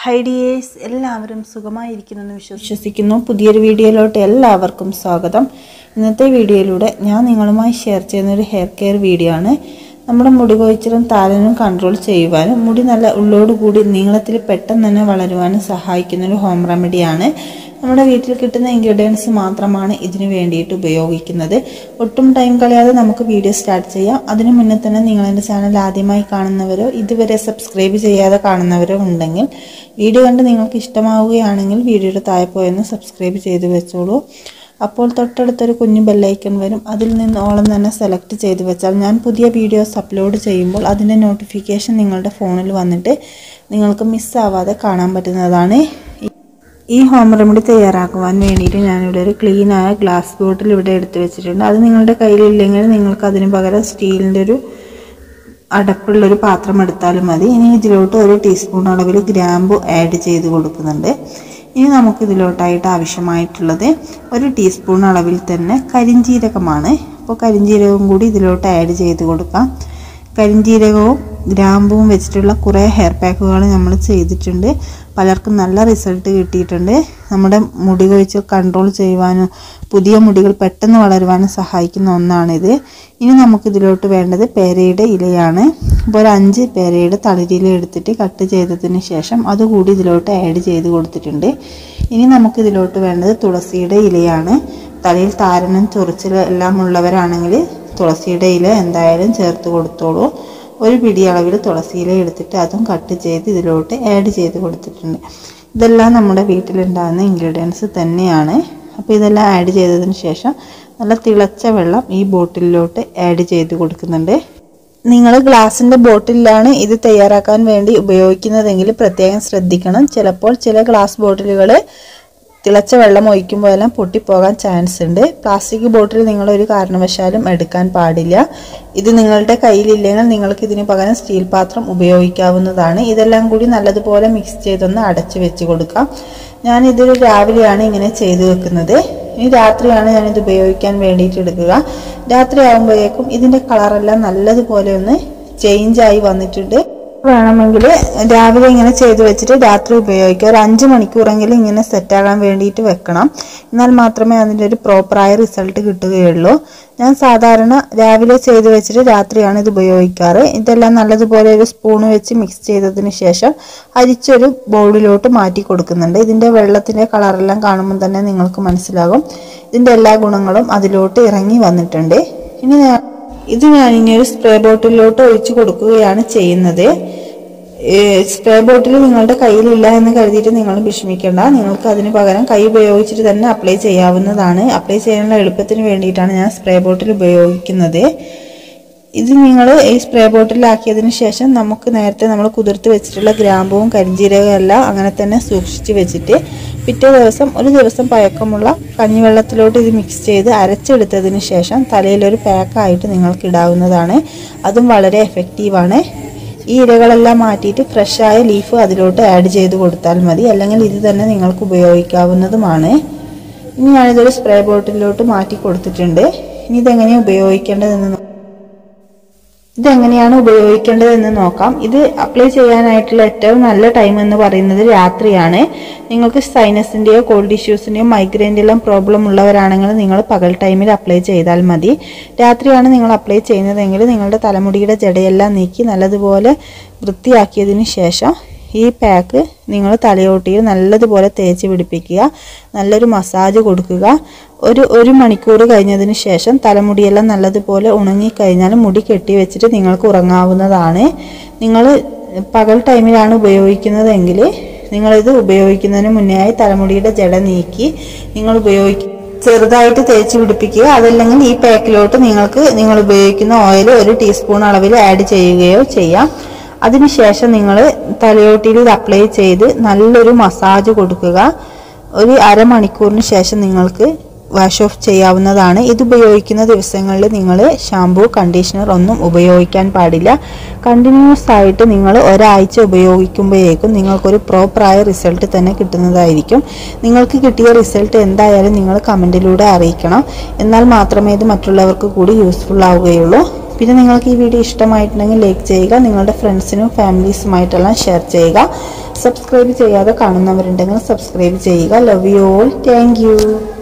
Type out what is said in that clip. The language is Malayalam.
ഹൈ ഡിയേഴ്സ് എല്ലാവരും സുഖമായിരിക്കുന്നെന്ന് വിശ്വസിക്കുന്നു പുതിയൊരു വീഡിയോയിലോട്ട് എല്ലാവർക്കും സ്വാഗതം ഇന്നത്തെ വീഡിയോയിലൂടെ ഞാൻ നിങ്ങളുമായി ഷെയർ ചെയ്യുന്ന ഒരു ഹെയർ കെയർ വീഡിയോ ആണ് നമ്മുടെ മുടി കൊഴിച്ചിലും താരനും കൺട്രോൾ ചെയ്യുവാനും മുടി നല്ല ഉള്ളോടുകൂടി നീളത്തിൽ പെട്ടെന്ന് തന്നെ വളരുവാനും സഹായിക്കുന്ന ഒരു ഹോം റെമഡിയാണ് നമ്മുടെ വീട്ടിൽ കിട്ടുന്ന ഇൻഗ്രീഡിയൻസ് മാത്രമാണ് ഇതിനു വേണ്ടിയിട്ട് ഉപയോഗിക്കുന്നത് ഒട്ടും ടൈം കളയാതെ നമുക്ക് വീഡിയോ സ്റ്റാർട്ട് ചെയ്യാം അതിനു മുന്നേ തന്നെ നിങ്ങൾ എൻ്റെ ചാനൽ ആദ്യമായി കാണുന്നവരോ ഇതുവരെ സബ്സ്ക്രൈബ് ചെയ്യാതെ കാണുന്നവരോ ഉണ്ടെങ്കിൽ വീഡിയോ കണ്ട് നിങ്ങൾക്ക് ഇഷ്ടമാവുകയാണെങ്കിൽ വീഡിയോയുടെ താഴെ പോയെന്ന് സബ്സ്ക്രൈബ് ചെയ്ത് വെച്ചോളൂ അപ്പോൾ തൊട്ടടുത്തൊരു കുഞ്ഞു ബെല്ലൈക്കൺ വരും അതിൽ നിന്ന് ഓളം തന്നെ സെലക്ട് ചെയ്ത് വെച്ചാൽ ഞാൻ പുതിയ വീഡിയോസ് അപ്ലോഡ് ചെയ്യുമ്പോൾ അതിൻ്റെ നോട്ടിഫിക്കേഷൻ നിങ്ങളുടെ ഫോണിൽ വന്നിട്ട് നിങ്ങൾക്ക് മിസ്സാവാതെ കാണാൻ പറ്റുന്നതാണ് ഈ ഹോം റെമഡി തയ്യാറാക്കുവാൻ വേണ്ടിയിട്ട് ഞാനിവിടെ ഒരു ക്ലീനായ ഗ്ലാസ് ബോട്ടിൽ ഇവിടെ എടുത്തു വെച്ചിട്ടുണ്ട് അത് നിങ്ങളുടെ കയ്യിലില്ലെങ്കിൽ നിങ്ങൾക്ക് അതിന് പകരം സ്റ്റീലിൻ്റെ ഒരു അടപ്പുള്ളൊരു പാത്രം എടുത്താലും മതി ഇനി ഇതിലോട്ട് ഒരു ടീസ്പൂൺ അളവിൽ ഗ്രാമ്പു ആഡ് ചെയ്ത് കൊടുക്കുന്നുണ്ട് ഇനി നമുക്ക് ഇതിലോട്ടായിട്ട് ആവശ്യമായിട്ടുള്ളത് ഒരു ടീസ്പൂൺ അളവിൽ തന്നെ കരിഞ്ജീരകമാണ് അപ്പോൾ കരിഞ്ജീരകവും കൂടി ഇതിലോട്ട് ആഡ് ചെയ്ത് കൊടുക്കാം കരിഞ്ജീരകവും ഗ്രാമ്പുവും വെച്ചിട്ടുള്ള കുറേ ഹെയർ പാക്കുകൾ നമ്മൾ ചെയ്തിട്ടുണ്ട് പലർക്കും നല്ല റിസൾട്ട് കിട്ടിയിട്ടുണ്ട് നമ്മുടെ മുടി കൊഴിച്ച് കൺട്രോൾ ചെയ്യുവാനും പുതിയ മുടികൾ പെട്ടെന്ന് വളരുവാനും സഹായിക്കുന്ന ഒന്നാണിത് ഇനി നമുക്കിതിലോട്ട് വേണ്ടത് പേരയുടെ ഇലയാണ് അപ്പോൾ ഒരു അഞ്ച് പേരയുടെ തളിരില എടുത്തിട്ട് കട്ട് ചെയ്തതിന് ശേഷം അതുകൂടി ഇതിലോട്ട് ആഡ് ചെയ്ത് കൊടുത്തിട്ടുണ്ട് ഇനി നമുക്കിതിലോട്ട് വേണ്ടത് തുളസിയുടെ ഇലയാണ് തലയിൽ താരനും ചൊറിച്ചിൽ എല്ലാം ഉള്ളവരാണെങ്കിൽ തുളസിയുടെ ഇല എന്തായാലും ചേർത്ത് കൊടുത്തോളൂ ഒരു പിടി അളവിൽ തുളസിയില എടുത്തിട്ട് അതും കട്ട് ചെയ്ത് ഇതിലോട്ട് ആഡ് ചെയ്ത് കൊടുത്തിട്ടുണ്ട് ഇതെല്ലാം നമ്മുടെ വീട്ടിലുണ്ടാകുന്ന ഇൻഗ്രീഡിയൻസ് തന്നെയാണ് അപ്പോൾ ഇതെല്ലാം ആഡ് ചെയ്തതിന് ശേഷം നല്ല തിളച്ച വെള്ളം ഈ ബോട്ടിലിലോട്ട് ആഡ് ചെയ്ത് കൊടുക്കുന്നുണ്ട് നിങ്ങൾ ഗ്ലാസിൻ്റെ ബോട്ടിലാണ് ഇത് തയ്യാറാക്കാൻ വേണ്ടി ഉപയോഗിക്കുന്നതെങ്കിൽ പ്രത്യേകം ശ്രദ്ധിക്കണം ചിലപ്പോൾ ചില ഗ്ലാസ് ബോട്ടിലുകൾ തിളച്ച വെള്ളം ഒഴിക്കുമ്പോഴെല്ലാം പൊട്ടിപ്പോകാൻ ചാൻസ് ഉണ്ട് പ്ലാസ്റ്റിക് ബോട്ടിൽ നിങ്ങൾ ഒരു കാരണവശാലും എടുക്കാൻ പാടില്ല ഇത് നിങ്ങളുടെ കയ്യിലില്ലെങ്കിൽ നിങ്ങൾക്ക് ഇതിന് പകരം സ്റ്റീൽ പാത്രം ഉപയോഗിക്കാവുന്നതാണ് ഇതെല്ലാം കൂടി നല്ലതുപോലെ മിക്സ് ചെയ്തൊന്ന് അടച്ചു വെച്ച് കൊടുക്കാം ഞാൻ ഇതൊരു രാവിലെയാണ് ഇങ്ങനെ ചെയ്തു വെക്കുന്നത് ഇനി രാത്രിയാണ് ഞാനിത് ഉപയോഗിക്കാൻ വേണ്ടിയിട്ട് എടുക്കുക രാത്രി ആകുമ്പോഴേക്കും ഇതിൻ്റെ കളറെല്ലാം നല്ലതുപോലെ ഒന്ന് ചേഞ്ചായി വന്നിട്ടുണ്ട് വേണമെങ്കിൽ രാവിലെ ഇങ്ങനെ ചെയ്തു വെച്ചിട്ട് രാത്രി ഉപയോഗിക്കുക ഒരു അഞ്ച് മണിക്കൂറെങ്കിലും ഇങ്ങനെ സെറ്റാകാൻ വേണ്ടിയിട്ട് വെക്കണം എന്നാൽ മാത്രമേ അതിൻ്റെ ഒരു പ്രോപ്പറായ റിസൾട്ട് കിട്ടുകയുള്ളൂ ഞാൻ സാധാരണ രാവിലെ ചെയ്തു വെച്ചിട്ട് രാത്രിയാണ് ഇത് ഉപയോഗിക്കാറ് ഇതെല്ലാം നല്ലതുപോലെ ഒരു സ്പൂൺ വെച്ച് മിക്സ് ചെയ്തതിന് ശേഷം അരിച്ചൊരു ബൗളിലോട്ട് മാറ്റി കൊടുക്കുന്നുണ്ട് ഇതിൻ്റെ വെള്ളത്തിൻ്റെ കളറെല്ലാം കാണുമ്പോൾ തന്നെ നിങ്ങൾക്ക് മനസ്സിലാകും ഇതിൻ്റെ എല്ലാ ഗുണങ്ങളും അതിലോട്ട് ഇറങ്ങി വന്നിട്ടുണ്ട് ഇനി ഇത് ഞാൻ ഇനി ഒരു സ്പ്രേ ബോട്ടിലോട്ട് ഒഴിച്ചു കൊടുക്കുകയാണ് ചെയ്യുന്നത് സ്പ്രേ ബോട്ടിൽ നിങ്ങളുടെ കയ്യിലില്ല എന്ന് കരുതിയിട്ട് നിങ്ങൾ വിഷമിക്കേണ്ട നിങ്ങൾക്ക് അതിന് പകരം കൈ ഉപയോഗിച്ചിട്ട് തന്നെ അപ്ലൈ ചെയ്യാവുന്നതാണ് അപ്ലൈ ചെയ്യാനുള്ള എളുപ്പത്തിന് വേണ്ടിയിട്ടാണ് ഞാൻ സ്പ്രേ ബോട്ടിൽ ഉപയോഗിക്കുന്നത് ഇത് നിങ്ങൾ ഈ സ്പ്രേ ബോട്ടിലാക്കിയതിന് ശേഷം നമുക്ക് നേരത്തെ നമ്മൾ കുതിർത്ത് വെച്ചിട്ടുള്ള ഗ്രാമ്പുവും കരിഞ്ജീരകവും എല്ലാം അങ്ങനെ തന്നെ സൂക്ഷിച്ച് വെച്ചിട്ട് പിറ്റേ ദിവസം ഒരു ദിവസം പഴക്കമുള്ള കഞ്ഞിവെള്ളത്തിലോട്ട് ഇത് മിക്സ് ചെയ്ത് അരച്ചെടുത്തതിന് ശേഷം തലയിലൊരു പാക്കായിട്ട് നിങ്ങൾക്ക് ഇടാവുന്നതാണ് അതും വളരെ എഫക്റ്റീവാണ് ഈ ഇലകളെല്ലാം മാറ്റിയിട്ട് ഫ്രഷായ ലീഫ് അതിലോട്ട് ആഡ് ചെയ്ത് കൊടുത്താൽ മതി അല്ലെങ്കിൽ ഇത് തന്നെ നിങ്ങൾക്ക് ഉപയോഗിക്കാവുന്നതുമാണ് ഇനി ഞാനിതൊരു സ്പ്രേ ബോട്ടിലോട്ട് മാറ്റി കൊടുത്തിട്ടുണ്ട് ഇനി ഇതെങ്ങനെയാണ് ഉപയോഗിക്കേണ്ടതെന്ന് ഇതെങ്ങനെയാണ് ഉപയോഗിക്കേണ്ടതെന്ന് നോക്കാം ഇത് അപ്ലൈ ചെയ്യാനായിട്ടുള്ള ഏറ്റവും നല്ല ടൈം എന്ന് പറയുന്നത് രാത്രിയാണ് നിങ്ങൾക്ക് സൈനസിൻ്റെയോ കോൾഡ് ഇഷ്യൂസിൻ്റെയോ മൈഗ്രെയിൻ്റെല്ലാം പ്രോബ്ലം ഉള്ളവരാണെങ്കിൽ നിങ്ങൾ പകൽ ടൈമിൽ അപ്ലൈ ചെയ്താൽ മതി രാത്രിയാണ് നിങ്ങൾ അപ്ലൈ ചെയ്യുന്നതെങ്കിൽ നിങ്ങളുടെ തലമുടിയുടെ ജടയെല്ലാം നീക്കി നല്ലതുപോലെ വൃത്തിയാക്കിയതിന് ശേഷം ഈ പാക്ക് നിങ്ങൾ തലയോട്ടിയിൽ നല്ലതുപോലെ തേച്ച് പിടിപ്പിക്കുക നല്ലൊരു മസാജ് കൊടുക്കുക ഒരു ഒരു മണിക്കൂർ കഴിഞ്ഞതിന് ശേഷം തലമുടിയെല്ലാം നല്ലതുപോലെ ഉണങ്ങിക്കഴിഞ്ഞാൽ മുടി കെട്ടി വെച്ചിട്ട് നിങ്ങൾക്ക് ഉറങ്ങാവുന്നതാണ് നിങ്ങൾ പകൽ ടൈമിലാണ് ഉപയോഗിക്കുന്നതെങ്കിൽ നിങ്ങളിത് ഉപയോഗിക്കുന്നതിന് മുന്നേയായി തലമുടിയുടെ ജട നീക്കി നിങ്ങൾ ഉപയോഗിക്കുക ചെറുതായിട്ട് തേച്ച് പിടിപ്പിക്കുക അതല്ലെങ്കിൽ ഈ പാക്കിലോട്ട് നിങ്ങൾക്ക് നിങ്ങൾ ഉപയോഗിക്കുന്ന ഓയിൽ ഒരു ടീസ്പൂൺ അളവിൽ ആഡ് ചെയ്യുകയോ ചെയ്യാം അതിനുശേഷം നിങ്ങൾ തലയോട്ടിയിൽ ഇത് അപ്ലൈ ചെയ്ത് നല്ലൊരു മസാജ് കൊടുക്കുക ഒരു അരമണിക്കൂറിന് ശേഷം നിങ്ങൾക്ക് വാഷ് ഓഫ് ചെയ്യാവുന്നതാണ് ഇത് ഉപയോഗിക്കുന്ന ദിവസങ്ങളിൽ നിങ്ങൾ ഷാമ്പൂ കണ്ടീഷണർ ഒന്നും ഉപയോഗിക്കാൻ പാടില്ല കണ്ടിന്യൂസ് ആയിട്ട് നിങ്ങൾ ഒരാഴ്ച ഉപയോഗിക്കുമ്പോഴേക്കും നിങ്ങൾക്കൊരു പ്രോപ്പറായ റിസൾട്ട് തന്നെ കിട്ടുന്നതായിരിക്കും നിങ്ങൾക്ക് കിട്ടിയ റിസൾട്ട് എന്തായാലും നിങ്ങൾ കമൻറ്റിലൂടെ അറിയിക്കണം എന്നാൽ മാത്രമേ ഇത് മറ്റുള്ളവർക്ക് കൂടി യൂസ്ഫുൾ ആവുകയുള്ളൂ പിന്നെ നിങ്ങൾക്ക് ഈ വീഡിയോ ഇഷ്ടമായിട്ടുണ്ടെങ്കിൽ ലൈക്ക് ചെയ്യുക നിങ്ങളുടെ ഫ്രണ്ട്സിനും ഫാമിലീസുമായിട്ടെല്ലാം ഷെയർ ചെയ്യുക സബ്സ്ക്രൈബ് ചെയ്യാതെ കാണുന്നവരുണ്ടെങ്കിൽ സബ്സ്ക്രൈബ് ചെയ്യുക love you all thank U